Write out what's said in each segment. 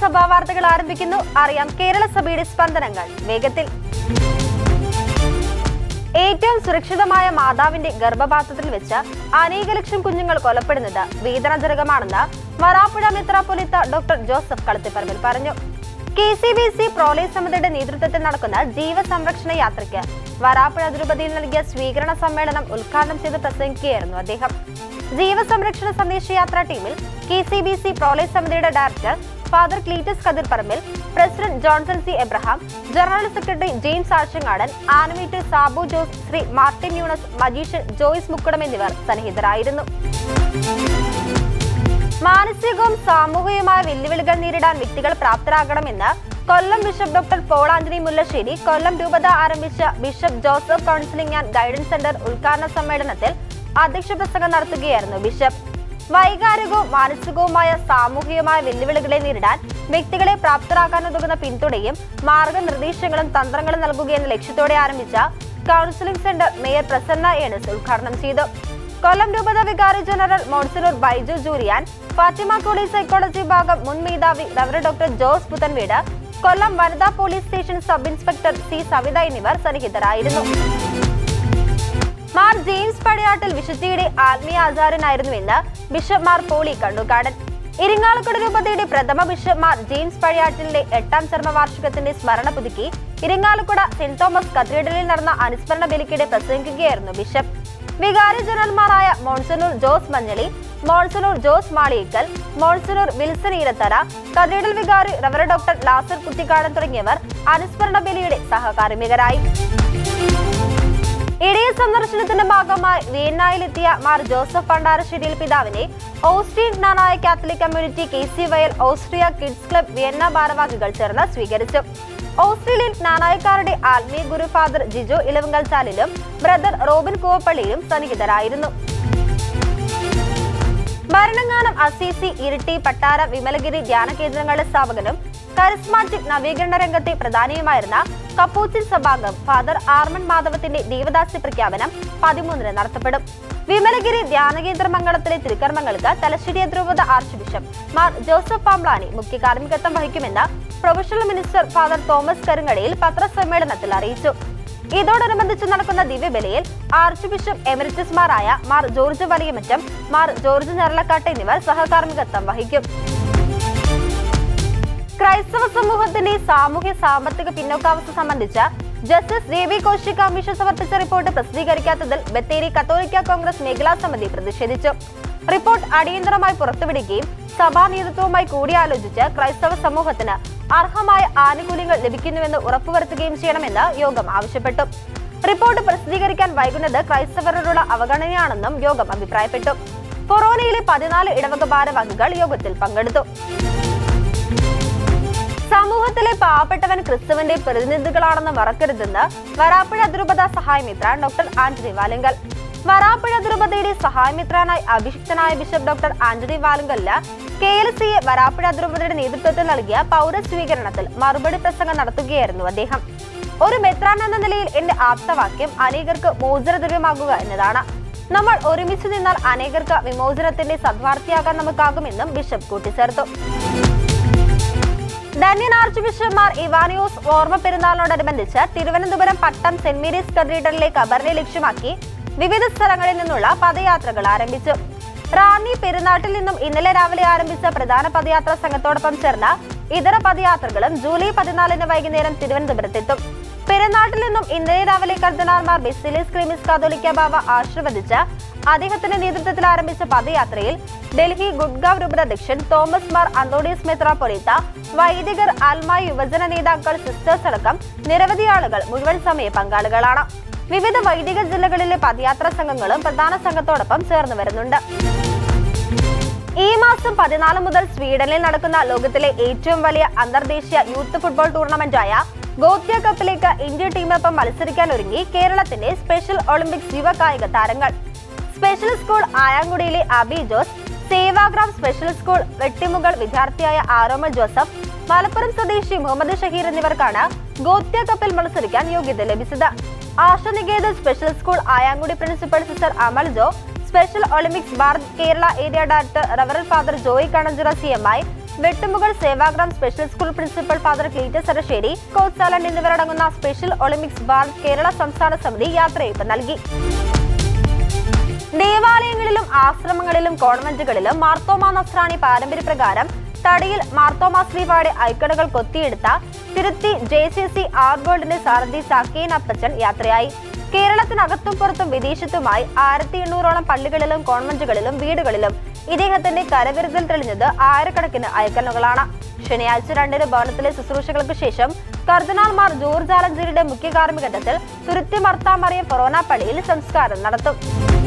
സഭാ വാർത്തകൾ ആരംഭിക്കുന്നു അറിയാം കേരള സഭയുടെ സ്പന്ദനങ്ങൾ വേഗത്തിൽ ഏറ്റവും സുരക്ഷിതമായ മാതാവിന്റെ ഗർഭപാത്രത്തിൽ വെച്ച് അനേക ലക്ഷം കുഞ്ഞുങ്ങൾ കൊലപ്പെടുന്നത് വേദനാജനകമാണെന്ന് വറാപ്പുഴ മെത്രാപ്പൊലിത്ത ഡോക്ടർ ജോസഫ് കളത്തിപ്പറമ്പിൽ പറഞ്ഞു K C B C prolife സമിതിയുടെ നേതൃത്വത്തിൽ നടക്കുന്ന ജീവസംരക്ഷണ യാത്രയ്ക്ക് വരാപ്പുഴ അതിരൂപതയിൽ നൽകിയ സ്വീകരണ സമ്മേളനം ഉദ്ഘാടനം ചെയ്ത് പ്രസംഗിക്കുകയായിരുന്നു അദ്ദേഹം ജീവസംരക്ഷണ സന്ദേശയാത്രാ ടീമിൽ K C B C prolife സമിതിയുടെ director father Cletus Kathirparambil president Johnson C Abraham general secretary James Azhchangadan animator Sabu Jose Shri Martin Yunus magician Joyce Mukkudam എന്നിവർ സന്നിഹിതരായിരുന്നു മാനസികവും സാമൂഹികവുമായ വെല്ലുവിളികൾ നേരിടാൻ വ്യക്തികൾ പ്രാപ്തരാകണമെന്ന് Kollam bishop doctor Paul Antony Mullassery Kollam രൂപത ആരംഭിച്ച bishop Joseph counselling and guidance centre ഉദ്ഘാടന സമ്മേളനത്തിൽ അധ്യക്ഷ പ്രസംഗം നടത്തുകയായിരുന്നു ബിഷപ്പ് വൈകാരികവും മാനസികവുമായ സാമൂഹികമായ വെല്ലുവിളികളെ നേരിടാൻ വ്യക്തികളെ പ്രാപ്തരാക്കാനുതകുന്ന പിന്തുണയും മാർഗനിർദ്ദേശങ്ങളും തന്ത്രങ്ങളും നൽകുകയെന്ന ലക്ഷ്യത്തോടെ ആരംഭിച്ച counselling centre mayor Prasanna Earnest ഉദ്ഘാടനം ചെയ്തു കൊല്ലം രൂപത വികാരി general monsignor Baiju Julian Fatima college psychology വിഭാഗം മുൻ മേധാവി റവർ ഡോക്ടർ ജോസ് പുത്തൻവീട് കൊല്ലം വനിതാ police station sub inspector C Savitha എന്നിവർ സന്നിഹിതരായിരുന്നു മാർ ജെയിംസ് പടയാട്ടിൽ വിശുദ്ധിയുടെ ആത്മീയ ആചാര്യനായിരുന്നുവെന്ന് ബിഷപ്പ് മാർ പോളി കണ്ണുകാടൻ ഇരിങ്ങാലക്കുട രൂപതയുടെ പ്രഥമ ബിഷപ്പ് മാർ ജെയിംസ് പഴയാട്ടിലിന്റെ എട്ടാം ചരമവാർഷികത്തിന്റെ സ്മരണ പുതുക്കി ഇരിങ്ങാലക്കുട സെന്റ് തോമസ് കത്തീഡ്രലിൽ നടന്ന അനുസ്മരണ ബലിക്കിടെ പ്രസംഗിക്കുകയായിരുന്നു ബിഷപ്പ് വികാരി ജനറൽമാരായ monsignor Jose Manjali monsignor Jose Maliyekkal monsignor Wilson Eerathara cathedral വികാരി റവറ ഡോക്ടർ ലാസർ കുത്തിക്കാടൻ തുടങ്ങിയവർ അനുസ്മരണ ബലിയുടെ സഹകാർമ്മികരായി ഇടയ സന്ദർശനത്തിന്റെ ഭാഗമായി വിയന്നായിലെത്തിയ മാർ ജോസഫ് പണ്ടാരശ്ശേരിയിൽ പിതാവിനെ Austrian Knanaya Catholic community K C വയൽ ഓസ്ട്രിയ കിഡ്സ് ക്ലബ് വിയന്ന ഭാരവാഹികൾ ചേർന്ന് സ്വീകരിച്ചു ഓസ്ട്രേലിയൻ ജ്ഞാനായക്കാരുടെ ആത്മീയ ഗുരു ഫാദർ ജിജോ ഇലവങ്കൽ ചാലിലും ബ്രദർ റോബിൻ കൂവപ്പള്ളിയിലും സന്നിഹിതരായിരുന്നു ഭരണങ്ങാനം അസീസി ഇരിട്ടി പട്ടാര വിമലഗിരി ധ്യാന കേന്ദ്രങ്ങളുടെ സ്ഥാപകനും കരിസ്മാറ്റിക് നവീകരണ രംഗത്തെ പ്രധാനിയുമായിരുന്ന കപ്പൂച്ചിൻ സഭാംഗം ഫാദർ ആർമൺ മാധവത്തിന്റെ ദൈവദാസ്യ പ്രഖ്യാപനം പതിമൂന്നിന് നടത്തപ്പെടും വിമലഗിരി ധ്യാനകേന്ദ്ര മംഗളത്തിലെ തിരുക്കർമ്മങ്ങൾക്ക് തലശ്ശേരി അതിരൂപത archbishop Mar Joseph Pamplany മുഖ്യ കാർമ്മികത്വം വഹിക്കുമെന്ന് professional minister father Thomas Karungadayil പത്രസമ്മേളനത്തിൽ അറിയിച്ചു ഇതോടനുബന്ധിച്ച് നടക്കുന്ന ദിവ്യബലിയിൽ ആർച്ച് ബിഷപ്പ് എമിരിറ്റസ്മാരായ മാർ ജോർജ് വലിയമറ്റം മാർ ജോർജ് ഞരളക്കാട്ട് എന്നിവർ സഹകാർമ്മികത്വം വഹിക്കും ക്രൈസ്തവ സമൂഹത്തിന്റെ സാമൂഹ്യ സാമ്പത്തിക പിന്നോക്കാവസ്ഥ സംബന്ധിച്ച ജസ്റ്റിസ് ദേവി കോശി കമ്മീഷൻ സമർപ്പിച്ച റിപ്പോർട്ട് പ്രസിദ്ധീകരിക്കാത്തതിൽ ബത്തേരി കത്തോലിക്ക കോൺഗ്രസ് മേഖലാ സമിതി പ്രതിഷേധിച്ചു റിപ്പോർട്ട് അടിയന്തരമായി പുറത്തുവിടുകയും സഭാ നേതൃത്വവുമായി കൂടിയാലോചിച്ച് ക്രൈസ്തവ സമൂഹത്തിന് അർഹമായ ആനുകൂല്യങ്ങൾ ലഭിക്കുന്നുവെന്ന് ഉറപ്പുവരുത്തുകയും ചെയ്യണമെന്ന് യോഗം ആവശ്യപ്പെട്ടു റിപ്പോർട്ട് പ്രസിദ്ധീകരിക്കാൻ വൈകുന്നത് ക്രൈസ്തവരോടുള്ള അവഗണനയാണെന്നും യോഗം അഭിപ്രായപ്പെട്ടു ഫൊറോനയിലെ പതിനാല് ഇടവക ഭാരവാഹികൾ യോഗത്തിൽ പങ്കെടുത്തു സമൂഹത്തിലെ പാവപ്പെട്ടവൻ ക്രിസ്തുവിന്റെ പ്രതിനിധികളാണെന്ന് മറക്കരുതെന്ന് വരാപ്പുഴ അതിരൂപത സഹായമിത്ര ഡോക്ടർ ആന്റണി വാലങ്കൽ വരാപ്പുഴ അതിരൂപതയുടെ സഹായമിത്രാനായി അഭിഷിക്തനായ ബിഷപ്പ് ഡോക്ടർ ആന്റണി വാലങ്കലിന് K L C A Varapuzha അതിരൂപതയുടെ നേതൃത്വത്തിൽ നൽകിയ പൗരസ്വീകരണത്തിൽ മറുപടി പ്രസംഗം നടത്തുകയായിരുന്നു അദ്ദേഹം ഒരു മെത്രാൻ എന്ന നിലയിൽ എന്റെ ആപ്തവാക്യം അനേകർക്ക് മോചനദ്രവ്യമാകുക എന്നതാണ് നമ്മൾ ഒരുമിച്ച് നിന്നാൽ അനേകർക്ക് വിമോചനത്തിന്റെ സദ്വാർത്ഥിയാകാൻ നമുക്കാകുമെന്നും ബിഷപ്പ് കൂട്ടിച്ചേർത്തു ധന്യൻ ആർച്ച് ബിഷപ്പ്മാർ ഇവാനിയോസ് ഓർമ്മ പെരുന്നാളിനോടനുബന്ധിച്ച് തിരുവനന്തപുരം പട്ടം സെന്റ് മേരീസ് കത്തീഡ്രലിലെ കബറിനെ ലക്ഷ്യമാക്കി വിവിധ സ്ഥലങ്ങളിൽ നിന്നുള്ള പദയാത്രകൾ ആരംഭിച്ചു റാന്നി പെരുന്നാട്ടിൽ നിന്നും ഇന്നലെ രാവിലെ ആരംഭിച്ച പ്രധാന പദയാത്രാ സംഘത്തോടൊപ്പം ചേർന്ന ഇതര പദയാത്രകളും ജൂലൈ പതിനാലിന് വൈകുന്നേരം തിരുവനന്തപുരത്തെത്തും പെരുന്നാട്ടിൽ നിന്നും ഇന്നലെ രാവിലെ കർദിനാൾമാർ ബെസിലിസ് ക്രിമിസ് കാതോലിക്ക ബാവ ആശീർവദിച്ച് അദ്ദേഹത്തിന്റെ നേതൃത്വത്തിൽ ആരംഭിച്ച പദയാത്രയിൽ ഡൽഹി ഗുഡ്ഗാവ് രൂപതാധ്യക്ഷൻ തോമസ് മാർ അന്തോണിയസ് മെത്രാപ്പൊലീത്ത വൈദികർ ആൽമായ യുവജന നേതാക്കൾ സിസ്റ്റേഴ്സ് അടക്കം നിരവധി ആളുകൾ മുഴുവൻ സമയ പങ്കാളികളാണ് വിവിധ വൈദിക ജില്ലകളിലെ പദയാത്രാ സംഘങ്ങളും പ്രധാന സംഘത്തോടൊപ്പം ചേർന്ന് വരുന്നുണ്ട് ഈ മാസം പതിനാല് മുതൽ സ്വീഡനിൽ നടക്കുന്ന ലോകത്തിലെ ഏറ്റവും വലിയ അന്തർദേശീയ യൂത്ത് ഫുട്ബോൾ ടൂർണമെന്റായ ഗോത്യ കപ്പിലേക്ക് ഇന്ത്യ ടീമിനൊപ്പം മത്സരിക്കാൻ ഒരുങ്ങി കേരളത്തിന്റെ സ്പെഷ്യൽ ഒളിമ്പിക്സ് യുവ കായിക താരങ്ങൾ സ്പെഷ്യൽ സ്കൂൾ ആയാങ്കുടിയിലെ Abi Jose Sevagram special school Vettimukal വിദ്യാർത്ഥിയായ ആരോമൽ ജോസഫ് മലപ്പുറം സ്വദേശി മുഹമ്മദ് ഷഹീർ എന്നിവർക്കാണ് ഗോത്യ കപ്പിൽ മത്സരിക്കാൻ യോഗ്യത ലഭിച്ചത് Ashaniketan special school Ayamkudy principal sister Amal Jo special Olympics Bharat Kerala area director റവറൽ father Joy Kananchira C M I Vettimukal Sevagram special school principal father Cletus Arassery coach Salan എന്നിവരടങ്ങുന്ന സ്പെഷ്യൽ ഒളിമ്പിക്സ് ഭാരത് കേരള സംസ്ഥാന സമിതി യാത്രയയപ്പ് നൽകി ദേവാലയങ്ങളിലും ആശ്രമങ്ങളിലും കോൺവെന്റുകളിലും മാർത്തോമാ നസ്രാണി പാരമ്പര്യപ്രകാരം തടിയിൽ മാർത്തോമാ ശ്രീപാടെ ഐക്കണുകൾ കൊത്തിയെടുത്ത തിരുത്തി ജെ സി സി ആർഗോൾഡിന്റെ സാരഥി സക്കീൻ അപ്പച്ചൻ യാത്രയായി കേരളത്തിനകത്തും പുറത്തും വിദേശത്തുമായി ആയിരത്തി എണ്ണൂറോളം പള്ളികളിലും കോൺവെന്റുകളിലും വീടുകളിലും ഇദ്ദേഹത്തിന്റെ കരവിരുതിൽ തെളിഞ്ഞത് ആയിരക്കണക്കിന് ഐക്കണുകളാണ് ശനിയാഴ്ച രണ്ടിന് ഭവനത്തിലെ ശുശ്രൂഷകൾക്ക് ശേഷം കർദിനാൾമാർ ജോർജ് ആലഞ്ചേരിയുടെ മുഖ്യ കാർമ്മികത്വത്തിൽ തുരുത്തി മർത്താമറിയ ഫൊറോന പള്ളിയിൽ സംസ്കാരം നടത്തും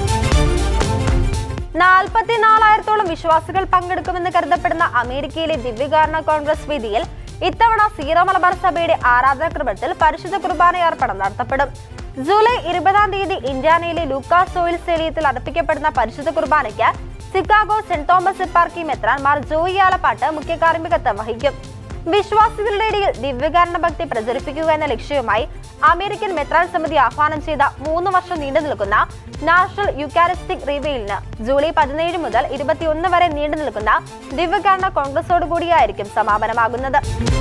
നാൽപ്പത്തിനാലായിരത്തോളം വിശ്വാസികൾ പങ്കെടുക്കുമെന്ന് കരുതപ്പെടുന്ന അമേരിക്കയിലെ ദിവ്യകാരണ കോൺഗ്രസ് വേദിയിൽ ഇത്തവണ സീറോ മലബാർ സഭയുടെ ആരാധനാക്രമത്തിൽ പരിശുദ്ധ കുർബാന അർപ്പണം നടത്തപ്പെടും ജൂലൈ ഇരുപതാം തീയതി ഇന്ത്യാനയിലെ ലൂക്കാസ് ഓയിൽ സ്റ്റേഡിയത്തിൽ അർപ്പിക്കപ്പെടുന്ന പരിശുദ്ധ കുർബാനയ്ക്ക് ചിക്കാഗോ സെന്റ് തോമസ് എപ്പാർക്കി മെത്രാൻ മാർ ജോയി ആലപ്പാട്ട് മുഖ്യ കാർമ്മികത്വം വഹിക്കും വിശ്വാസികളുടെ ഇടയിൽ ദിവ്യകാരണ ഭക്തി പ്രചരിപ്പിക്കുക എന്ന ലക്ഷ്യവുമായി അമേരിക്കൻ മെത്രാൻ സമിതി ആഹ്വാനം ചെയ്ത മൂന്ന് വർഷം നീണ്ടു നിൽക്കുന്ന നാഷണൽ യുക്കാരിസ്റ്റിക് റിവെയിലിന് ജൂലൈ പതിനേഴ് മുതൽ ഇരുപത്തിയൊന്ന് വരെ നീണ്ടു നിൽക്കുന്ന ദിവ്യകാരണ കോൺഗ്രസോടുകൂടിയായിരിക്കും സമാപനമാകുന്നത്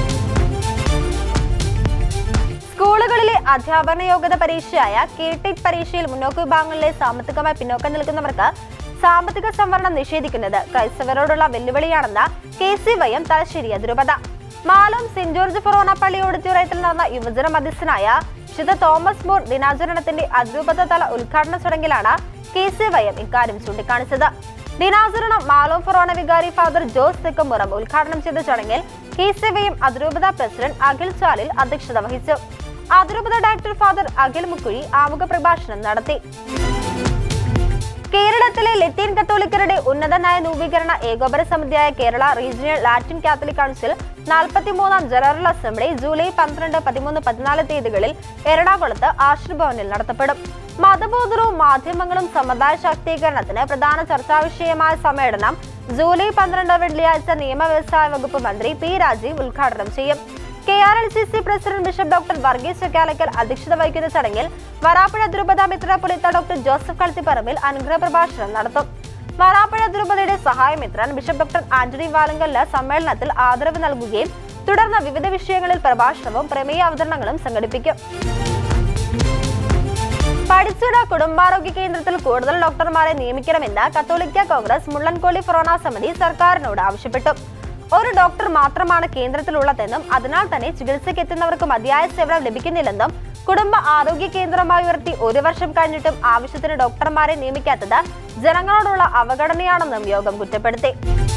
സ്കൂളുകളിലെ അധ്യാപന യോഗ്യത പരീക്ഷയായ കേട്ടിക് പരീക്ഷയിൽ മുന്നോക്ക വിഭാഗങ്ങളിലെ സാമ്പത്തികമായി പിന്നോക്കം നിൽക്കുന്നവർക്ക് സാമ്പത്തിക സംവരണം നിഷേധിക്കുന്നത് ക്രൈസ്തവരോടുള്ള വെല്ലുവിളിയാണെന്ന് K C Y M Thalassery അതിരൂപത മാലോം സെന്റ് ജോർജ് ഫൊറോണ പള്ളി ഓഡിറ്റോറിയത്തിൽ നടന്ന യുവജന മധ്യസ്ഥനായ വിശുദ്ധ തോമസ് മോർ ദിനാചരണത്തിന്റെ അതിരൂപത തല ഉദ്ഘാടന ചടങ്ങിലാണ് കെ സി വൈ എം ഇക്കാര്യം ചൂണ്ടിക്കാണിച്ചത് ദിനാചരണം മാലോം ഫൊറോണ വികാരി ഫാദർ ജോസ് തെക്കുംപുറം ഉദ്ഘാടനം ചെയ്ത ചടങ്ങിൽ കെ സി വൈ എം അതിരൂപത പ്രസിഡന്റ് അഖിൽ ചാലിൽ അധ്യക്ഷത വഹിച്ചു അതിരൂപത ഡയറക്ടർ ഫാദർ അഖിൽ മുക്കുഴി ആമുഖ പ്രഭാഷണം നടത്തി കേരളത്തിലെ ലത്തീൻ കത്തോലിക്കരുടെ ഉന്നതനായ രൂപീകരണ ഏകോപന സമിതിയായ Kerala regional Latin Catholic council നാൽപ്പത്തിമൂന്നാം ജനറൽ അസംബ്ലി ജൂലൈ പന്ത്രണ്ട് പതിമൂന്ന് പതിനാല് തീയതികളിൽ എറണാകുളത്ത് ആശ്രഭവനിൽ നടത്തപ്പെടും മതബോധവും മാധ്യമങ്ങളും സമുദായ ശാക്തീകരണത്തിന് പ്രധാന ചർച്ചാ വിഷയമായ സമ്മേളനം ജൂലൈ പന്ത്രണ്ട് വെള്ളിയാഴ്ച നിയമ വ്യവസായ വകുപ്പ് മന്ത്രി പി രാജീവ് ഉദ്ഘാടനം ചെയ്യും K R L C C president bishop doctor Varghese Chakkalakkal അധ്യക്ഷത വഹിക്കുന്ന ചടങ്ങിൽ വരാപ്പുഴ ദ്രുപത മെത്രാപ്പൊലിത്ത ഡോക്ടർ ജോസഫ് കളത്തിപ്പറമ്പിൽ അനുഗ്രഹ പ്രഭാഷണം നടത്തും വരാപ്പുഴ ദ്രുപതയുടെ സഹായമിത്രൻ ബിഷപ്പ് ഡോക്ടർ ആന്റണി വാലങ്കലിന് സമ്മേളനത്തിൽ ആദരവ് നൽകുകയും തുടർന്ന് വിവിധ വിഷയങ്ങളിൽ പ്രഭാഷണവും പ്രമേയ അവതരണങ്ങളും സംഘടിപ്പിക്കും പഠിച്ചുട കുടുംബാരോഗ്യ കേന്ദ്രത്തിൽ കൂടുതൽ ഡോക്ടർമാരെ നിയമിക്കണമെന്ന് കത്തോലിക്ക കോൺഗ്രസ് മുള്ളൻകോളി ഫൊറോണ സമിതി സർക്കാരിനോട് ആവശ്യപ്പെട്ടു ഒരു ഡോക്ടർ മാത്രമാണ് കേന്ദ്രത്തിലുള്ളതെന്നും അതിനാൽ തന്നെ ചികിത്സയ്ക്ക് എത്തുന്നവർക്ക് മതിയായ സേവനം ലഭിക്കുന്നില്ലെന്നും കുടുംബ ആരോഗ്യ കേന്ദ്രമായി ഉയർത്തി ഒരു വർഷം കഴിഞ്ഞിട്ടും ആവശ്യത്തിന് ഡോക്ടർമാരെ നിയമിക്കാത്തത് ജനങ്ങളോടുള്ള അവഗണനയാണെന്നും യോഗം കുറ്റപ്പെടുത്തി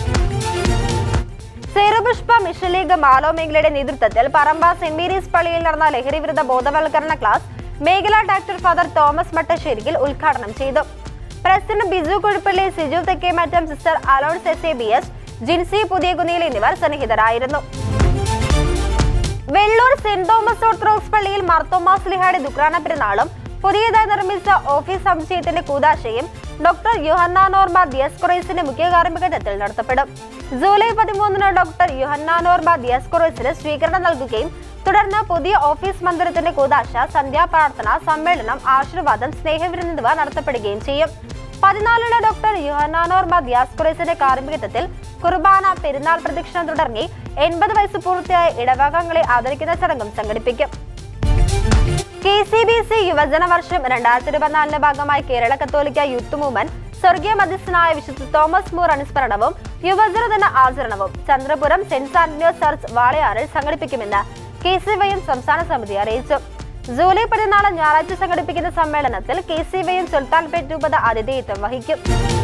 സേറുപുഷ്പ മിഷൻ ലീഗ് മാലോ മേഖലയുടെ നേതൃത്വത്തിൽ പറമ്പ സെന്റ് മേരീസ് പള്ളിയിൽ നടന്ന ലഹരി വിരുദ്ധ ബോധവൽക്കരണ ക്ലാസ് മേഖലാ ഡയറക്ടർ ഫാദർ തോമസ് മട്ടശ്ശേരിയിൽ ഉദ്ഘാടനം ചെയ്തു പ്രസിഡന്റ് ബിജു കുഴിപ്പള്ളി സിജു തെക്കേമറ്റം സിസ്റ്റർ അലോൺസ് S A B S Jinsy Puthiyakunnil എന്നിവർ സന്നിഹിതരായിരുന്നു വെള്ളൂർ സെന്റ് തോമസ് ഓർത്തഡോക്സ് പള്ളിയിൽ മാർത്തോമാസ് ലിഹായുടെ ദുക്രാന പെരുന്നാളും പുതിയതായി നിർമ്മിച്ച ഓഫീസ് സമുച്ചയത്തിന്റെ കൂതാശയും ഡോക്ടർ യുഹന്നാനോർമ ദിയസ്കൊറൈസിന്റെ മുഖ്യ കാർമ്മികത്വത്തിൽ നടത്തപ്പെടും ജൂലൈ പതിമൂന്നിന് ഡോക്ടർ യുഹന്നാനോർമ ദിയസ്കൊറൈസിന് സ്വീകരണം നൽകുകയും തുടർന്ന് പുതിയ ഓഫീസ് മന്ദിരത്തിന്റെ കൂതാശ സന്ധ്യാപ്രാർത്ഥന സമ്മേളനം ആശീർവാദം സ്നേഹവിരുന്ന് എന്നിവ നടത്തപ്പെടുകയും ചെയ്യും പതിനാലിന് ഡോക്ടർ യുഹനാനോർമ ദിയാസ്കുറേസിന്റെ കാർമ്മികത്വത്തിൽ കുർബാന പെരുന്നാൾ പ്രദക്ഷിണം തുടങ്ങി എൺപത് വയസ്സ് പൂർത്തിയായ ഇടവകങ്ങളെ ആദരിക്കുന്ന ചടങ്ങും സംഘടിപ്പിക്കും കെ സി ബി സി യുവജന വർഷം രണ്ടായിരത്തി ഇരുപത്തിനാലിന്റെ ഭാഗമായി കേരള കത്തോലിക്ക യൂത്ത് മൂവ്മെന്റ് സ്വർഗീയ മധ്യസ്ഥനായ വിശുദ്ധ തോമസ് മൂർ അനുസ്മരണവും യുവജന ദിന ആചരണവും ചന്ദ്രപുരം സെന്റ് ആന്റണിയോസ് ചർച്ച് വാളയാറിൽ സംഘടിപ്പിക്കുമെന്ന് കെ സി വൈ എം സംസ്ഥാന സമിതി അറിയിച്ചു ജൂലൈ പതിനാല് ഞായറാഴ്ച സംഘടിപ്പിക്കുന്ന സമ്മേളനത്തിൽ K C Y M Sultanpet രൂപത ആതിഥേയത്വം വഹിക്കും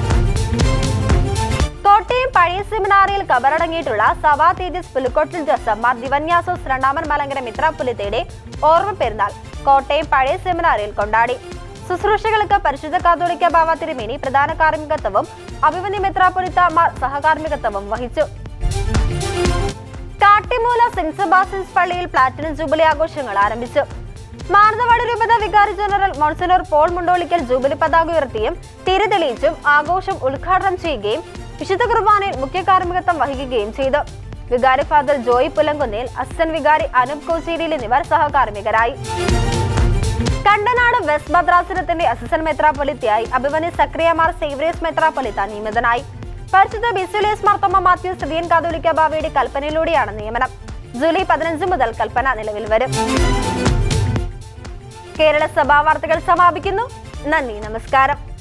കോട്ടയം പഴയ സെമിനാറിയിൽ കബറടങ്ങിയിട്ടുള്ള സഭാ തേജസ് പുലിക്കോട്ടിൽ ജോസഫ് മാർ ദിവന്യാസോസ് രണ്ടാമൻ മലങ്കര മിത്രാപുലിത്തയുടെ ഓർമ്മ പെരുന്നാൾ കോട്ടയം പഴയ സെമിനാറിയിൽ കൊണ്ടാടി ശുശ്രൂഷകൾക്ക് പരിശുദ്ധ കാതോലിക്ക ബാവ തിരുമേനി പ്രധാന കാർമ്മികത്വവും അഭിമന്യ മെത്രാപൊലിത്ത മാർ സഹകാർമ്മികത്വവും വഹിച്ചു കാട്ടിമൂല സെന്റ് സെബാസ്റ്റ്യൻസ് പള്ളിയിൽ പ്ലാറ്റിനം ജൂബിലി ആഘോഷങ്ങൾ ആരംഭിച്ചു മാനന്തവാടി രൂപത വികാരി general monsignor Paul Mundolikkal jubilee പതാക ഉയർത്തിയും തിരി തെളിയിച്ചും ആഘോഷം ഉദ്ഘാടനം ചെയ്യുകയും വിശുദ്ധ കുർബാനയിൽ മുഖ്യ കാർമ്മികത്വം വഹിക്കുകയും ചെയ്തു വികാരി ഫാദർ ജോയി പുലങ്കുന്നേൽ അസിസ്റ്റന്റ് വികാരി അനൂപ് കോച്ചേരിയിൽ എന്നിവർ സഹകാർമ്മികരായി കണ്ടനാട് വെസ്റ്റ് ഭദ്രാസനത്തിന്റെ അസിസ്റ്റന്റ് മെത്രാപ്പൊലിത്തയായി അഭിമന്യ സക്രിയമാർ സേവ്രിയസ് മെത്രാപ്പൊലിത്ത നിയമിതനായി പരിശുദ്ധ ബിസുലേസ് മാർത്തോമ മാത്യു സിറിയൻ കാതോലിക്ക ബാവയുടെ കൽപ്പനയിലൂടെയാണ് നിയമനം ജൂലൈ പതിനഞ്ച് മുതൽ കൽപ്പന നിലവിൽ വരും കേരള സഭാ വാർത്തകൾ സമാപിക്കുന്നു നന്ദി നമസ്കാരം